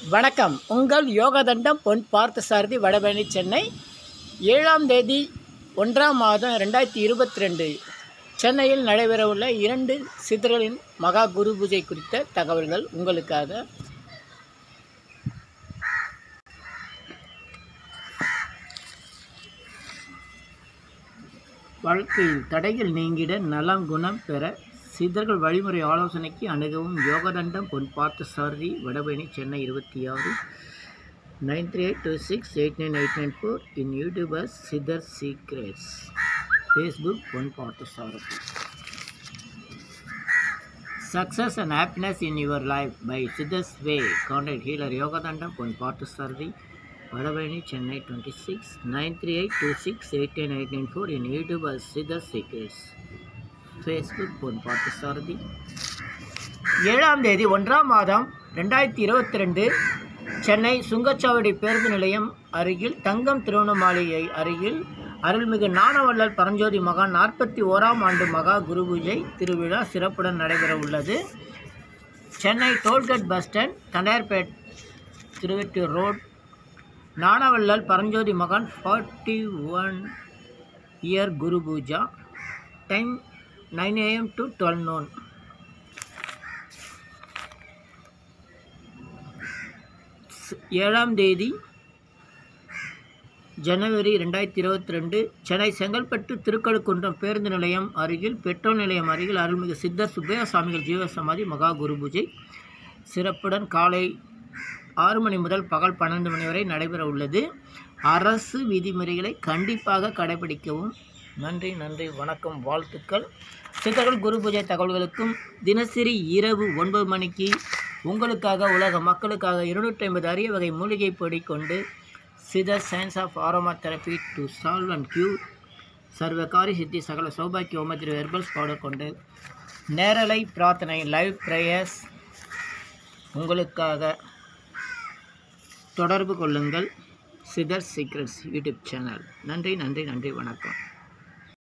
வணக்கம் உங்கள் யோகதண்டம் பொன் பார்த்தசாரதி வடபழனி சென்னை ஏழாம் தேதி ஒன்றாம் மாதம் ரெண்டாயிரத்தி இருபத்தி ரெண்டு சென்னையில் நடைபெறவுள்ள இரண்டு சித்தர்களின் மகா குரு பூஜை குறித்த தகவல்கள் உங்களுக்காக வாழ்க்கையில் தடைகள் நீங்கிட நலம் குணம் பெற சித்தர்கள் வழிமுறை ஆலோசனைக்கு அணுகவும் யோகதண்டம் பொன் பார்த்த சாரதி வடபழனி சென்னை இருபத்தி ஆறு nine three eight two six eight nine eight nine four in YouTubers Siddhar secrets Facebook Pon Partha Sarathi Success and happiness in your life by Siddhas Way. Contact healer Yogadandam Pon Parthasaradhi, Vadavani, Chennai 26 93826 in YouTube as Siddhas Secrets. Facebook பொன் பார்த்தசாரதி ஏழாம் தேதி ஒன்றாம் மாதம் ரெண்டாயிரத்தி இருபத்தி ரெண்டு சென்னை சுங்கச்சாவடி பேருந்து நிலையம் அருகில் தங்கம் திருவண்ண மாளிகை அருகில் அருள்மிகு ஞானவள்ளல் பரஞ்சோதி மகா நாற்பத்தி ஓராம் ஆண்டு மகா குரு பூஜை திருவிழா சிறப்புடன் நடைபெற உள்ளது Chennai toll gate bus stand Tondiarpet Thiruvettur road Gnanavallal Paranjothi மகான் forty one year Guru Puja time nine AM to twelve noon ஏழாம் தேதி ஜனவரி ரெண்டாயிரத்தி இருபத்தி ரெண்டு சென்னை செங்கல்பட்டு திருக்கழுக்குன்றம் பேருந்து நிலையம் அருகில் பெட்ரோல் நிலையம் அருகில் அருள்மிகு சித்தர் சுப்பையா சுவாமிகள் ஜீவசமாதி மகா குரு பூஜை சிறப்புடன் காலை ஆறு மணி முதல் பகல் பன்னெண்டு மணி வரை நடைபெற உள்ளது அரசு விதிமுறைகளை கண்டிப்பாக கடைபிடிக்கவும் நன்றி நன்றி வணக்கம் வாழ்த்துக்கள் சித்தர்கள் குரு பூஜை தகவல்களுக்கும் தினசரி இரவு ஒன்பது மணிக்கு உங்களுக்காக உலக மக்களுக்காக இருநூற்றி ஐம்பது அரிய வகை மூலிகை பொடி கொண்டு Siddhar science of aromatherapy to solve and cure சர்வகாரி சித்தி சகல சௌபாக்கிய ஓமத்திரி ஹெர்பல்ஸ் பவுடர் கொண்டு நேரலை பிரார்த்தனை லைவ் ப்ரேயர்ஸ் உங்களுக்காக தொடர்பு கொள்ளுங்கள் சிதர் சீக்ரெட்ஸ் யூடியூப் சேனல் நன்றி நன்றி நன்றி வணக்கம்